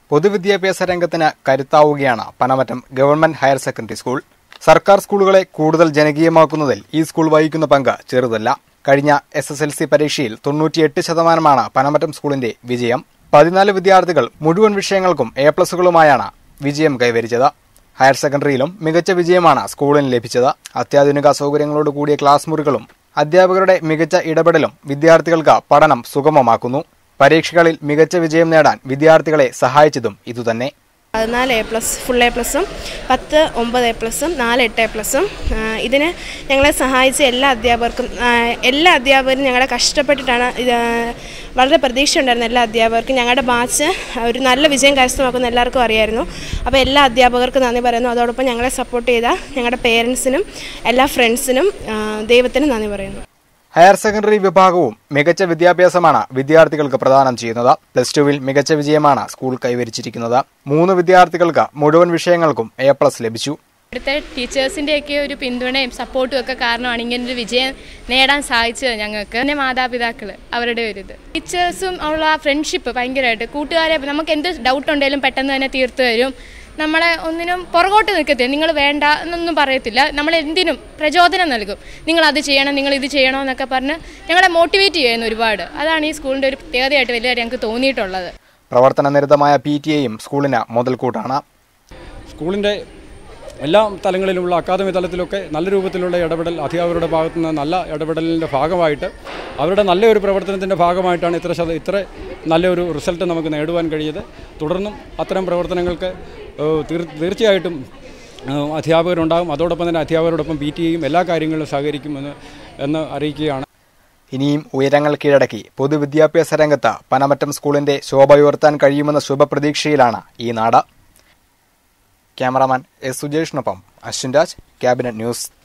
പൊതുവിദ്യാഭ്യാസ രംഗത്തിന് കരുത്താവുകയാണ് Panamattam government higher secondary school സർക്കാർ സ്കൂളുകളെ കൂടുതൽ ജനകീയമാക്കുന്നതിൽ ഈ സ്കൂൾ വഹിക്കുന്ന പങ്ക് ചെറുതല്ല കഴിഞ്ഞ എസ് എസ് എൽ സി പരീക്ഷയിൽ തൊണ്ണൂറ്റിയെട്ട് ശതമാനമാണ് പനമറ്റം സ്കൂളിന്റെ വിജയം പതിനാല് വിദ്യാർത്ഥികൾ മുഴുവൻ വിഷയങ്ങൾക്കും എ പ്ലസുകളുമായാണ് വിജയം കൈവരിച്ചത് ഹയർ സെക്കൻഡറിയിലും മികച്ച വിജയമാണ് സ്കൂളിന് ലഭിച്ചത് അത്യാധുനിക സൗകര്യങ്ങളോട് കൂടിയ ക്ലാസ് മുറികളും അധ്യാപകരുടെ മികച്ച ഇടപെടലും വിദ്യാർത്ഥികൾക്ക് പഠനം സുഗമമാക്കുന്നു പരീക്ഷകളിൽ മികച്ച വിജയം നേടാൻ വിദ്യാർത്ഥികളെ സഹായിച്ചതും ഇതുതന്നെ പതിനാല് എ പ്ലസ് ഫുൾ എ പ്ലസും പത്ത് ഒമ്പത് എ പ്ലസും നാല് എട്ട് എ പ്ലസും ആ, ഇതിന് ഞങ്ങളെ സഹായിച്ച എല്ലാ അധ്യാപകർക്കും ആ, എല്ലാ അധ്യാപകരും ഞങ്ങളെ കഷ്ടപ്പെട്ടിട്ടാണ് ഇത് വളരെ പ്രതീക്ഷ ഉണ്ടായിരുന്നു എല്ലാ അധ്യാപകർക്കും ഞങ്ങളുടെ ബാച്ച് ഒരു നല്ല വിജയം കരസ്ഥമാക്കുന്ന എല്ലാവർക്കും അറിയായിരുന്നു അപ്പോൾ എല്ലാ അധ്യാപകർക്കും നന്ദി പറയുന്നു അതോടൊപ്പം ഞങ്ങളെ സപ്പോർട്ട് ചെയ്ത ഞങ്ങളുടെ പേരൻസിനും എല്ലാ ഫ്രണ്ട്സിനും ആ, ദൈവത്തിനും നന്ദി പറയുന്നു ഹയർ സെക്കൻഡറി വിഭാഗവും മികച്ച വിദ്യാഭ്യാസമാണ് വിദ്യാർത്ഥികൾക്ക് പ്രദാനം ചെയ്യുന്നത് പ്ലസ് ടുവിൽ മികച്ച വിജയമാണ് സ്കൂൾ കൈവരിച്ചിരിക്കുന്നത് മൂന്ന് വിദ്യാർത്ഥികൾക്ക് മുഴുവൻ വിഷയങ്ങൾക്കും എ പ്ലസ് ലഭിച്ചു ഇവിടുത്തെ ടീച്ചേഴ്സിൻ്റെയൊക്കെ ഒരു പിന്തുണയും സപ്പോർട്ടും ഒക്കെ കാരണമാണ് ഇങ്ങനെ ഒരു വിജയം നേടാൻ സാധിച്ചത് ഞങ്ങൾക്ക് പിന്നെ മാതാപിതാക്കൾ അവരുടെ ഒരു ഇത് ടീച്ചേഴ്സും ഉള്ള ആ ഫ്രണ്ട്ഷിപ്പ് ഭയങ്കരമായിട്ട് കൂട്ടുകാരെ നമുക്ക് എന്ത് ഡൗട്ട് ഉണ്ടെങ്കിലും പെട്ടെന്ന് തന്നെ തീർത്തു തരും നമ്മളെ ഒന്നിനും പുറകോട്ട് നിൽക്കത്തില്ല നിങ്ങൾ വേണ്ട എന്നൊന്നും പറയത്തില്ല നമ്മൾ എന്തിനും പ്രചോദനം നൽകും നിങ്ങൾ അത് ചെയ്യണം നിങ്ങൾ ഇത് ചെയ്യണം എന്നൊക്കെ പറഞ്ഞ് ഞങ്ങളെ മോട്ടിവേറ്റ് ചെയ്യുന്നു ഒരുപാട് അതാണ് ഈ സ്കൂളിൻ്റെ ഒരു പ്രത്യേകതയായിട്ട് വലിയ ഞങ്ങൾക്ക് തോന്നിയിട്ടുള്ളത് പ്രവർത്തന നിരതമായ പി ടി എയും സ്കൂളിന് മുതൽക്കൂട്ടാണ് സ്കൂളിൻ്റെ എല്ലാ തലങ്ങളിലുമുള്ള അക്കാദമി തലത്തിലൊക്കെ നല്ല രൂപത്തിലുള്ള ഇടപെടൽ അധ്യാപകരുടെ ഭാഗത്തു നിന്ന് നല്ല ഇടപെടലിൻ്റെ ഭാഗമായിട്ട് അവരുടെ നല്ലൊരു പ്രവർത്തനത്തിൻ്റെ ഭാഗമായിട്ടാണ് ഇത്ര ശത ഇത്ര നല്ലൊരു റിസൾട്ട് നമുക്ക് നേടുവാൻ കഴിയത് തുടർന്നും അത്തരം പ്രവർത്തനങ്ങൾക്ക് ഏഹ്, തീർ- തീർച്ചയായിട്ടും ഏഹ്, അധ്യാപകരുണ്ടാകും അതോടൊപ്പം തന്നെ അധ്യാപകരോടൊപ്പം പി ടി എയും എല്ലാ കാര്യങ്ങളിലും സഹകരിക്കുമെന്ന് എന്ന് അറിയിക്കുകയാണ് ഇനിയും ഉയരങ്ങൾ കീഴടക്കി പൊതുവിദ്യാഭ്യാസ രംഗത്ത് പനമറ്റം സ്കൂളിന്റെ ശോഭയുയർത്താൻ കഴിയുമെന്ന ശുഭപ്രതീക്ഷയിലാണ് ഈ നാട് ക്യാമറാമാൻ എസ് സുജേഷിനൊപ്പം അശ്വിൻ രാജ് ക്യാബിനറ്റ് ന്യൂസ്